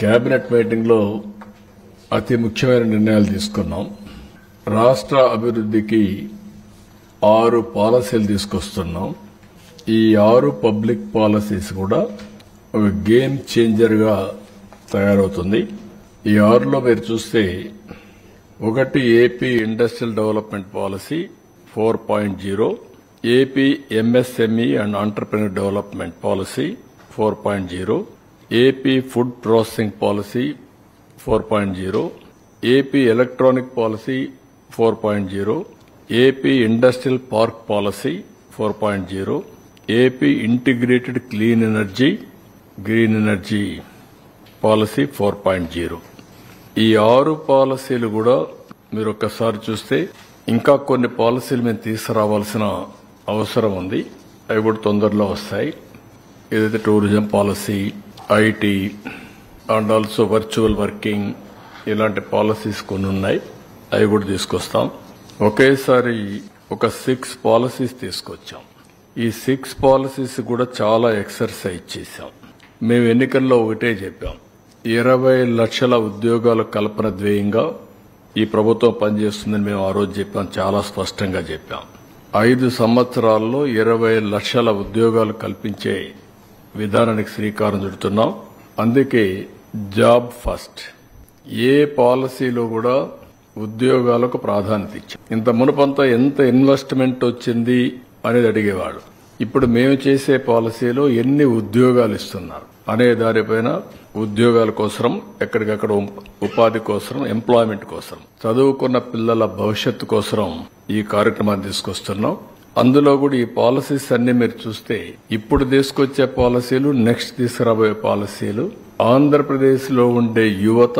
cabinet మీటింగ్లో అతి ముఖ్యమైన నిర్ణయాలు తీసుకున్నాం రాష్ట్ర అభివృద్ధికి ఆరు పాలసీలు తీసుకొస్తున్నాం ఈ ఆరు పబ్లిక్ పాలసీస్ కూడా ఒక గేమ్ చేంజర్గా తయారవుతుంది ఈ ఆరులో మీరు చూస్తే ఒకటి AP industrial development policy four point zero AP MSME and entrepreneur development policy four point zero AP food processing policy four point zero AP electronic policy four point zero AP industrial park policy four point zero AP integrated clean energy green energy policy four point zero ఈ ఆరు పాలసీలు కూడా మీరు ఒక్కసారి చూస్తే ఇంకా కొన్ని పాలసీలు మేము తీసుకురావాల్సిన అవసరం ఉంది అవి కూడా తొందరలో వస్తాయి ఏదైతే tourism policy IT and also virtual working ఇలాంటి పాలసీస్ కొన్ని ఉన్నాయి అవి కూడా తీసుకొస్తాం ఒకేసారి ఒక సిక్స్ పాలసీస్ తీసుకొచ్చాం ఈ సిక్స్ పాలసీస్ కూడా చాలా ఎక్సర్సైజ్ చేశాం మేము ఎన్నికల్లో ఒకటే చెప్పాం ఇరవై లక్షల ఉద్యోగాల కల్పన ధ్యేయంగా ఈ ప్రభుత్వం పనిచేస్తుందని మేము ఆ రోజు చెప్పాం చాలా స్పష్టంగా చెప్పాం ఐదు సంవత్సరాల్లో ఇరవై లక్షల ఉద్యోగాలు కల్పించే విధానానికి శ్రీకారం చుడుతున్నాం అందుకే జాబ్ ఫస్ట్ ఏ పాలసీలో కూడా ఉద్యోగాలకు ప్రాధాన్యత ఇచ్చాం ఇంత మునుపంతా ఎంత ఇన్వెస్ట్మెంట్ వచ్చింది అనేది అడిగేవాడు ఇప్పుడు మేము చేసే పాలసీలో ఎన్ని ఉద్యోగాలు ఇస్తున్నారు అనే దానిపైన ఉద్యోగాల కోసం ఎక్కడికక్కడ ఉపాధి కోసం ఎంప్లాయ్మెంట్ కోసం చదువుకున్న పిల్లల భవిష్యత్తు కోసం ఈ కార్యక్రమాన్ని తీసుకొస్తున్నాం అందులో కూడా ఈ పాలసీస్ అన్ని మీరు చూస్తే ఇప్పుడు తీసుకొచ్చే పాలసీలు నెక్స్ట్ తీసుకురాబోయే పాలసీలు ఆంధ్రప్రదేశ్ లో ఉండే యువత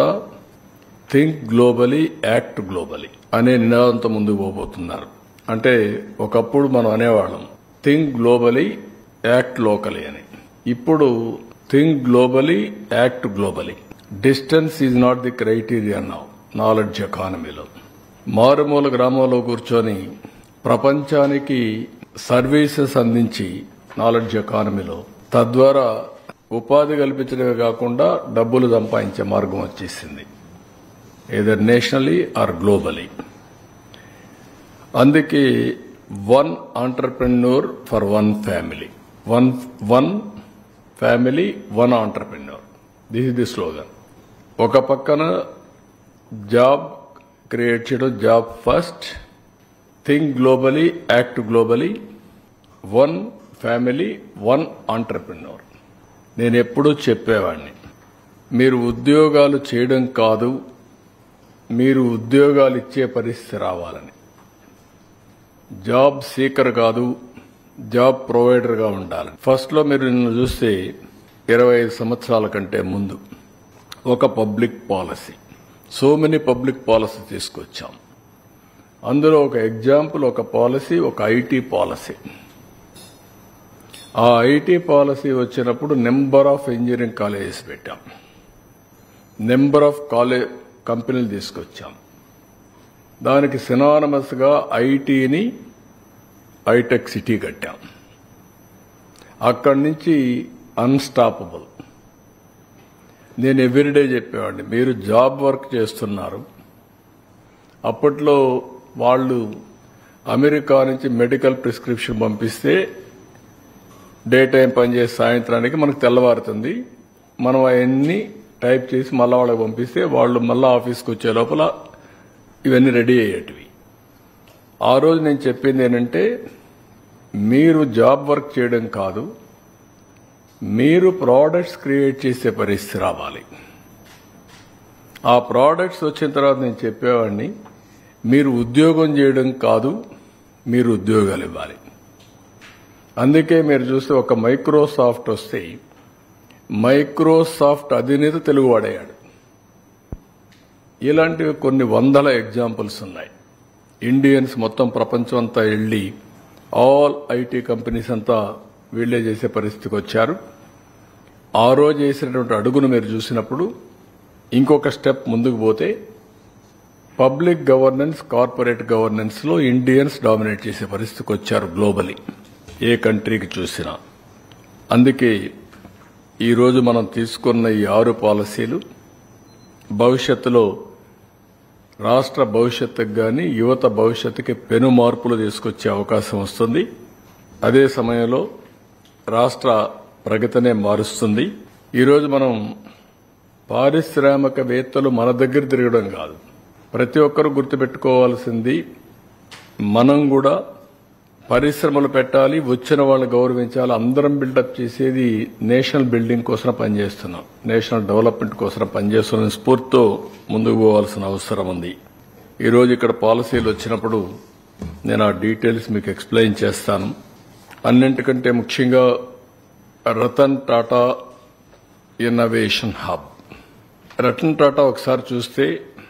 థింక్ గ్లోబలీ యాక్ట్ గ్లోబలీ అనే నినాదంతో ముందుకు పోబోతున్నారు అంటే ఒకప్పుడు మనం అనేవాళ్ళం థింక్ గ్లోబలీ యాక్ట్ లోకలీ అని ఇప్పుడు think globally act globally distance is not the criteria now knowledge ఎకానమీలో మారుమూల గ్రామంలో కూర్చొని ప్రపంచానికి సర్వీసెస్ అందించి నాలెడ్జ్ ఎకానమీలో తద్వారా ఉపాధి కల్పించడమే కాకుండా డబ్బులు సంపాదించే మార్గం వచ్చేసింది ఏదర్ నేషనలీ ఆర్ గ్లోబలీ అందుకే one entrepreneur for one family one one family one entrepreneur this is the slogan ఒక పక్కన జాబ్ క్రియేట్ చేయడం job first think globally act globally one family one entrepreneur నేను ఎప్పుడూ చెప్పేవాడిని మీరు ఉద్యోగాలు చేయడం కాదు మీరు ఉద్యోగాలు ఇచ్చే పరిస్థితి రావాలని జాబ్ సీకర్ కాదు జాబ్ ప్రొవైడర్గా ఉండాలి ఫస్ట్లో మీరు నిన్ను చూస్తే ఇరవై ఐదు సంవత్సరాల కంటే ముందు ఒక public policy so many public policy తీసుకొచ్చాం అందులో ఒక ఎగ్జాంపుల్ ఒక పాలసీ ఒక ఐటీ పాలసీ ఆ ఐటీ పాలసీ వచ్చినప్పుడు నెంబర్ ఆఫ్ ఇంజనీరింగ్ కాలేజెస్ పెట్టాం నెంబర్ ఆఫ్ కాలేజ్ కంపెనీలు తీసుకొచ్చాం దానికి సినానమస్ గా ఐటీని హైటెక్ సిటీ కట్టాం అక్కడి నుంచి అన్స్టాపబుల్ నేను ఎవ్రీడే చెప్పేవాడిని మీరు జాబ్ వర్క్ చేస్తున్నారు అప్పట్లో వాళ్ళు అమెరికా నుంచి మెడికల్ ప్రిస్క్రిప్షన్ పంపిస్తే డే టైం పనిచేసే సాయంత్రానికి మనకు తెల్లవారుతుంది మనం అవన్నీ టైప్ చేసి మళ్ళా వాళ్ళకి పంపిస్తే వాళ్ళు మళ్ళా ఆఫీస్కి వచ్చే లోపల ఇవన్నీ రెడీ అయ్యేటివి ఆ రోజు నేను చెప్పింది ఏంటంటే మీరు జాబ్ వర్క్ చేయడం కాదు మీరు ప్రోడక్ట్స్ క్రియేట్ చేసే పరిస్థితి రావాలి ఆ ప్రోడక్ట్స్ వచ్చిన తర్వాత నేను చెప్పేవాడిని మీరు ఉద్యోగం చేయడం కాదు మీరు ఉద్యోగాలు ఇవ్వాలి అందుకే మీరు చూస్తే ఒక మైక్రోసాఫ్ట్ వస్తే మైక్రోసాఫ్ట్ అధినేత తెలుగువాడయ్యాడు ఇలాంటివి కొన్ని వందల ఎగ్జాంపుల్స్ ఉన్నాయి ఇండియన్స్ మొత్తం ప్రపంచం అంతా వెళ్ళి ఆల్ ఐటీ కంపెనీస్ అంతా వీళ్లే చేసే పరిస్థితికి వచ్చారు ఆ రోజు వేసినటువంటి అడుగును మీరు చూసినప్పుడు ఇంకొక స్టెప్ ముందుకు పోతే పబ్లిక్ గవర్నెన్స్ కార్పొరేట్ గవర్నెన్స్ లో ఇండియన్స్ డామినేట్ చేసే పరిస్థితికి వచ్చారు గ్లోబలీ ఏ కంట్రీకి చూసినా అందుకే ఈరోజు మనం తీసుకున్న ఈ ఆరు పాలసీలు భవిష్యత్తులో రాష్ట్ర భవిష్యత్తుకు గాని యువత భవిష్యత్తుకి పెను మార్పులు తీసుకొచ్చే అవకాశం వస్తుంది అదే సమయంలో రాష్ట్ర ప్రగతినే మారుస్తుంది ఈరోజు మనం పారిశ్రామికవేత్తలు మన దగ్గర తిరగడం కాదు ప్రతి ఒక్కరూ గుర్తుపెట్టుకోవాల్సింది మనం కూడా పరిశ్రమలు పెట్టాలి వచ్చిన వాళ్ళని గౌరవించాలి అందరం బిల్డప్ చేసేది నేషనల్ బిల్డింగ్ కోసం పనిచేస్తున్నాం నేషనల్ డెవలప్మెంట్ కోసం పనిచేస్తున్న స్ఫూర్తితో ముందుకు పోవాల్సిన అవసరం ఉంది ఈరోజు ఇక్కడ పాలసీలు వచ్చినప్పుడు నేను ఆ డీటెయిల్స్ మీకు ఎక్స్ప్లెయిన్ చేస్తాను అన్నింటికంటే ముఖ్యంగా రతన్ టాటా ఇన్నోవేషన్ హబ్ రతన్ టాటా ఒకసారి చూస్తే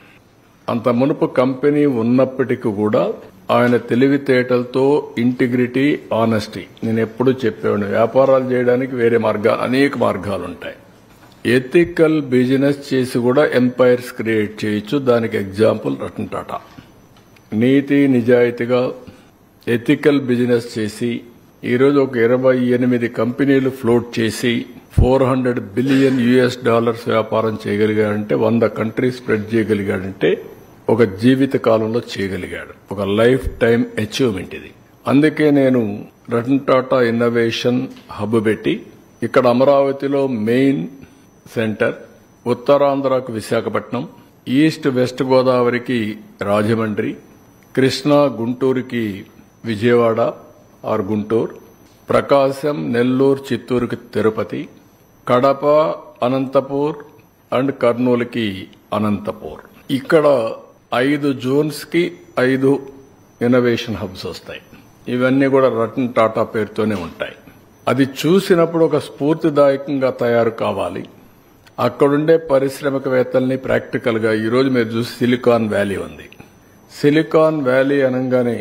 అంత మునుపు కంపెనీ ఉన్నప్పటికీ కూడా ఆయన తెలివితేటలతో ఇంటిగ్రిటీ ఆనెస్టీ నేను ఎప్పుడూ చెప్పేవాడిని వ్యాపారాలు చేయడానికి వేరే మార్గాలు అనేక మార్గాలు ఉంటాయి ఎథికల్ బిజినెస్ చేసి కూడా ఎంపైర్స్ క్రియేట్ చేయొచ్చు దానికి ఎగ్జాంపుల్ రతన్ టాటా నీతి నిజాయితీగా ఎథికల్ బిజినెస్ చేసి ఈరోజు ఒక ఇరవై ఎనిమిది కంపెనీలు ఫ్లోట్ చేసి four hundred billion US dollars వ్యాపారం చేయగలిగాడంటే వంద కంట్రీస్ స్ప్రెడ్ చేయగలిగాడంటే ఒక జీవిత కాలంలో చేయగలిగాడు ఒక లైఫ్ టైం అచీవ్మెంట్ ఇది అందుకే నేను రతన్ టాటా ఇన్నోవేషన్ హబ్ పెట్టి ఇక్కడ అమరావతిలో మెయిన్ సెంటర్ ఉత్తరాంధ్రకు విశాఖపట్నం ఈస్ట్ వెస్ట్ గోదావరికి రాజమండ్రి కృష్ణా గుంటూరుకి విజయవాడ ఆర్ గుంటూరు ప్రకాశం నెల్లూరు చిత్తూరుకి తిరుపతి కడప అనంతపూర్ అండ్ కర్నూలుకి అనంతపూర్ ఇక్కడ ఐదు జోన్స్ కి ఐదు ఇన్నోవేషన్ హబ్స్ వస్తాయి ఇవన్నీ కూడా రతన్ టాటా పేరుతోనే ఉంటాయి అది చూసినప్పుడు ఒక స్ఫూర్తిదాయకంగా తయారు కావాలి అక్కడుండే పారిశ్రామికవేత్తల్ని ప్రాక్టికల్ గా ఈరోజు మీరు చూసి సిలికాన్ వ్యాలీ ఉంది సిలికాన్ వ్యాలీ అనగానే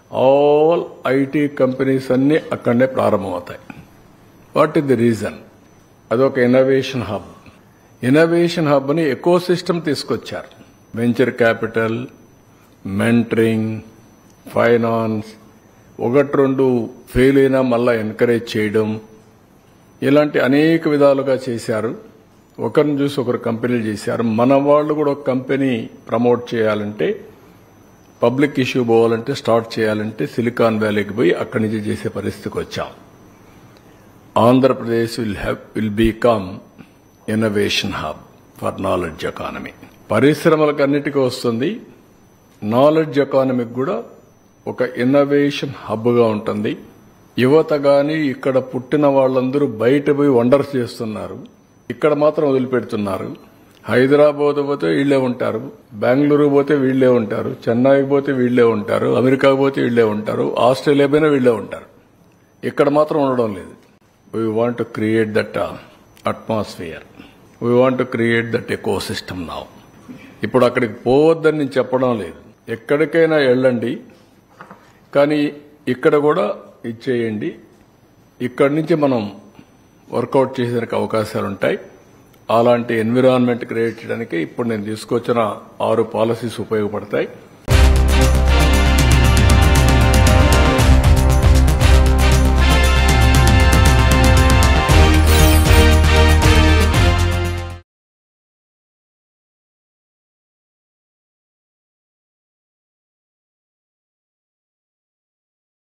ఆల్ ఐటీ కంపెనీస్ అన్ని అక్కడనే ప్రారంభమవుతాయి వాట్ ఇస్ ది రీజన్ అదొక ఇన్నోవేషన్ హబ్ ఇన్నోవేషన్ హబ్ ని ఎకో సిస్టమ్ తీసుకొచ్చారు వెంచర్ క్యాపిటల్ మెంటరింగ్ ఫైనాన్స్ ఒకటి రెండు ఫెయిల్ అయినా మళ్ళా ఎంకరేజ్ చేయడం ఇలాంటి అనేక విధాలుగా చేశారు ఒకరిని చూసి ఒకరు కంపెనీలు చేశారు మన వాళ్ళు కూడా ఒక కంపెనీ ప్రమోట్ చేయాలంటే పబ్లిక్ ఇష్యూ పోవాలంటే స్టార్ట్ చేయాలంటే సిలికాన్ వ్యాలీకి పోయి అక్కడి నుంచి చేసే పరిస్థితికి వచ్చాం Andhra Pradesh will have will become innovation hub for knowledge economy పరిశ్రమలకు అన్నిటికీ వస్తుంది నాలెడ్జ్ ఎకానమీకి కూడా ఒక ఇన్నోవేషన్ హబ్గా ఉంటుంది యువత గాని ఇక్కడ పుట్టిన వాళ్ళందరూ బయట పోయి వండర్స్ చేస్తున్నారు ఇక్కడ మాత్రం వదిలిపెడుతున్నారు హైదరాబాద్ పోతే వీళ్లే ఉంటారు బెంగళూరు పోతే వీళ్లే ఉంటారు చెన్నైకి పోతే వీళ్లే ఉంటారు అమెరికాకు పోతే వీళ్లే ఉంటారు ఆస్ట్రేలియా పోయినా వీళ్లే ఉంటారు ఇక్కడ మాత్రం ఉండడం లేదు we want to create that atmosphere we want to create that ecosystem now ఇప్పుడు అక్కడికి పోవద్దని నేను చెప్పడం లేదు ఎక్కడికైనా వెళ్ళండి కానీ ఇక్కడ కూడా ఇచ్చేయండి ఇక్కడి నుంచి మనం వర్కౌట్ చేసేందుకు అవకాశాలు ఉంటాయి అలాంటి ఎన్విరాన్మెంట్ క్రియేట్ చేయడానికి ఇప్పుడు నేను తీసుకొచ్చిన ఆరు పాలసీస్ ఉపయోగపడతాయి